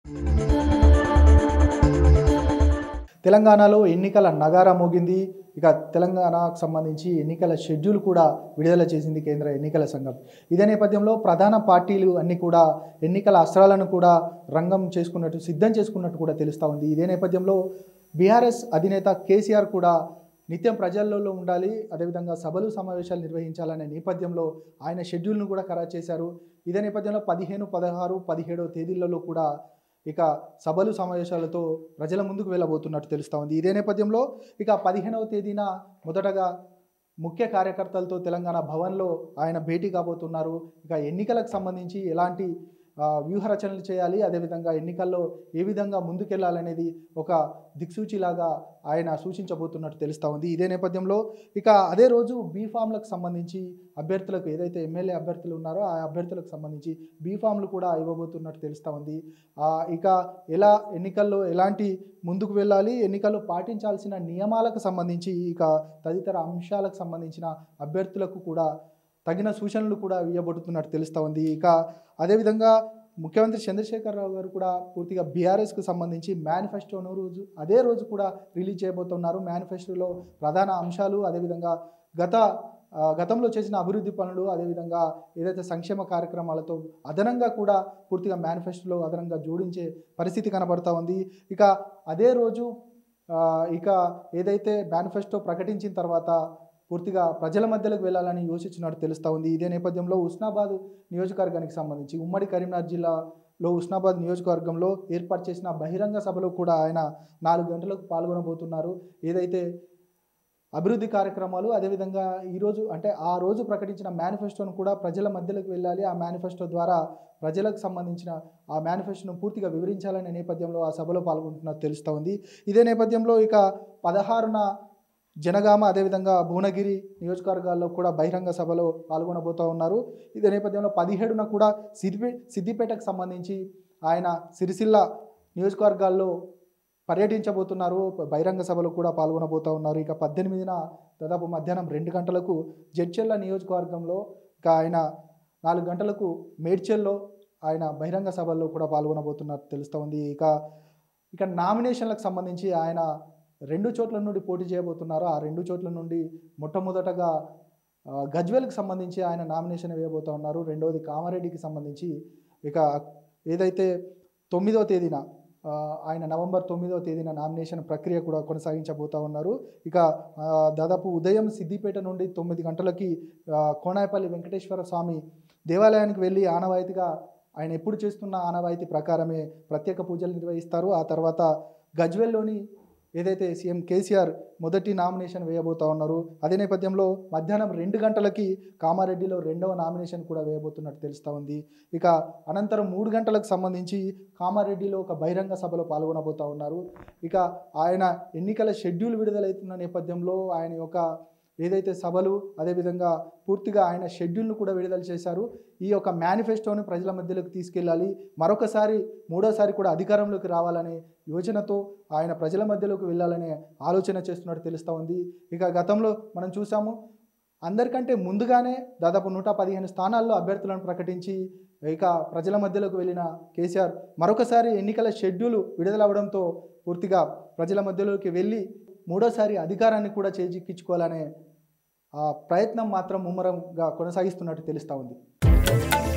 తెలంగాణలో ఎన్నికల నగారా మోగింది ఇక తెలంగాణకు సంబంధించి ఎన్నికల షెడ్యూల్ కూడా విడుదల చేసింది కేంద్ర ఎన్నికల సంఘం ఇదే నేపథ్యంలో ప్రధాన పార్టీలు అన్ని కూడా ఎన్నికల అస్త్రాలను కూడా రంగం చేసుకున్నట్టు సిద్ధం చేసుకున్నట్టు కూడా తెలుస్తూ ఉంది ఇదే నేపథ్యంలో బీఆర్ఎస్ అధినేత కేసీఆర్ కూడా నిత్యం ప్రజల్లో ఉండాలి అదేవిధంగా సభలు సమావేశాలు నిర్వహించాలనే నేపథ్యంలో ఆయన షెడ్యూల్ను కూడా ఖరారు చేశారు ఇదే నేపథ్యంలో పదిహేను పదహారు పదిహేడవ తేదీలలో కూడా ఇక సభలు సమావేశాలతో ప్రజల ముందుకు వెళ్ళబోతున్నట్టు తెలుస్తూ ఉంది ఇదే నేపథ్యంలో ఇక పదిహేనవ తేదీన మొదటగా ముఖ్య కార్యకర్తలతో తెలంగాణ భవన్లో ఆయన భేటీ కాబోతున్నారు ఇక ఎన్నికలకు సంబంధించి ఎలాంటి ఆ, వ్యూహ రచనలు చేయాలి అదేవిధంగా ఎన్నికల్లో ఏ విధంగా ముందుకెళ్లాలనేది ఒక దిక్సూచిలాగా ఆయన సూచించబోతున్నట్టు తెలుస్తూ ఉంది ఇదే నేపథ్యంలో ఇక అదే రోజు బీ ఫామ్లకు సంబంధించి అభ్యర్థులకు ఏదైతే ఎమ్మెల్యే అభ్యర్థులు ఉన్నారో ఆ అభ్యర్థులకు సంబంధించి బీ ఫామ్లు కూడా ఇవ్వబోతున్నట్టు తెలుస్తూ ఉంది ఆ, ఇక ఎలా ఎన్నికల్లో ఎలాంటి ముందుకు వెళ్ళాలి ఎన్నికల్లో పాటించాల్సిన నియమాలకు సంబంధించి ఇక తదితర అంశాలకు సంబంధించిన అభ్యర్థులకు కూడా తగిన సూచనలు కూడా ఇవ్వబడుతున్నట్టు తెలుస్తూ ఉంది ఇక అదేవిధంగా ముఖ్యమంత్రి చంద్రశేఖరరావు గారు కూడా పూర్తిగా బీఆర్ఎస్కు సంబంధించి మేనిఫెస్టోను రోజు అదే రోజు కూడా రిలీజ్ చేయబోతున్నారు మేనిఫెస్టోలో ప్రధాన అంశాలు అదేవిధంగా గత ఆ, గతంలో చేసిన అభివృద్ధి పనులు అదేవిధంగా ఏదైతే సంక్షేమ కార్యక్రమాలతో అదనంగా కూడా పూర్తిగా మేనిఫెస్టోలో అదనంగా జోడించే పరిస్థితి కనబడతా ఉంది ఇక అదే రోజు ఆ, ఇక ఏదైతే మేనిఫెస్టో ప్రకటించిన తర్వాత పూర్తిగా ప్రజల మధ్యలోకి వెళ్ళాలని యోచించినట్టు తెలుస్తూ ఉంది ఇదే నేపథ్యంలో ఉస్నాబాద్ నియోజకవర్గానికి సంబంధించి ఉమ్మడి కరీంనగర్ జిల్లాలో ఉస్నాబాద్ నియోజకవర్గంలో ఏర్పాటు చేసిన బహిరంగ సభలో కూడా ఆయన నాలుగు గంటలకు పాల్గొనబోతున్నారు ఏదైతే అభివృద్ధి కార్యక్రమాలు అదేవిధంగా ఈరోజు అంటే ఆ రోజు ప్రకటించిన మేనిఫెస్టోను కూడా ప్రజల మధ్యలోకి వెళ్ళాలి ఆ మేనిఫెస్టో ద్వారా ప్రజలకు సంబంధించిన ఆ మేనిఫెస్టోను పూర్తిగా వివరించాలనే నేపథ్యంలో ఆ సభలో పాల్గొంటున్నట్టు తెలుస్తూ ఉంది ఇదే నేపథ్యంలో ఇక పదహారున జనగామ అదేవిధంగా భువనగిరి నియోజకవర్గాల్లో కూడా బహిరంగ సభలో పాల్గొనబోతూ ఉన్నారు ఇదే నేపథ్యంలో పదిహేడున కూడా సిద్దిపే సిద్దిపేటకు సంబంధించి ఆయన సిరిసిల్ల నియోజకవర్గాల్లో పర్యటించబోతున్నారు బహిరంగ సభలో కూడా పాల్గొనబోతూ ఉన్నారు ఇక పద్దెనిమిదిన దాదాపు మధ్యాహ్నం రెండు గంటలకు జడ్చెల్ల నియోజకవర్గంలో ఇక ఆయన నాలుగు గంటలకు మేడ్చెల్లో ఆయన బహిరంగ సభల్లో కూడా పాల్గొనబోతున్నట్టు తెలుస్తూ ఉంది ఇక ఇక నామినేషన్లకు సంబంధించి ఆయన రెండు చోట్ల నుండి పోటీ చేయబోతున్నారు ఆ రెండు చోట్ల నుండి మొట్టమొదటగా ఆ, గజ్వేల్కి సంబంధించి ఆయన నామినేషన్ వేయబోతూ ఉన్నారు రెండవది కామారెడ్డికి సంబంధించి ఇక ఏదైతే తొమ్మిదవ తేదీన ఆ, ఆయన నవంబర్ తొమ్మిదవ తేదీన నామినేషన్ ప్రక్రియ కూడా కొనసాగించబోతా ఉన్నారు ఇక ఆ, దాదాపు ఉదయం సిద్దిపేట నుండి తొమ్మిది గంటలకి ఆ, కోనాయపల్లి వెంకటేశ్వర స్వామి దేవాలయానికి వెళ్ళి ఆనవాయితీగా ఆయన ఎప్పుడు చేస్తున్న ఆనవాయితీ ప్రకారమే ప్రత్యేక పూజలు నిర్వహిస్తారు ఆ తర్వాత గజ్వెల్లోని ఏదైతే సీఎం కేసీఆర్ మొదటి నామినేషన్ వేయబోతా ఉన్నారు అదే నేపథ్యంలో మధ్యాహ్నం రెండు గంటలకి కామారెడ్డిలో రెండవ నామినేషన్ కూడా వేయబోతున్నట్టు తెలుస్తూ ఉంది ఇక అనంతరం మూడు గంటలకు సంబంధించి కామారెడ్డిలో ఒక బహిరంగ సభలో పాల్గొనబోతా ఉన్నారు ఇక ఆయన ఎన్నికల షెడ్యూల్ విడుదలవుతున్న నేపథ్యంలో ఆయన యొక్క ఏదైతే సభలు అదేవిధంగా పూర్తిగా ఆయన షెడ్యూల్ను కూడా విడుదల చేశారు ఈ యొక్క మేనిఫెస్టోని ప్రజల మధ్యలోకి తీసుకెళ్ళాలి మరొకసారి మూడోసారి కూడా అధికారంలోకి రావాలనే యోచనతో ఆయన ప్రజల మధ్యలోకి వెళ్ళాలనే ఆలోచన చేస్తున్నట్టు తెలుస్తూ ఉంది ఇక గతంలో మనం చూసాము అందరికంటే ముందుగానే దాదాపు నూట పదిహేను స్థానాల్లో అభ్యర్థులను ప్రకటించి ఇక ప్రజల మధ్యలోకి వెళ్ళిన కేసీఆర్ మరొకసారి ఎన్నికల షెడ్యూల్ విడుదలవ్వడంతో పూర్తిగా ప్రజల మధ్యలోకి వెళ్ళి మూడోసారి అధికారాన్ని కూడా చేజిక్కించుకోవాలనే ఆ ప్రయత్నం మాత్రం ముమ్మరంగా కొనసాగిస్తున్నట్టు తెలుస్తూ ఉంది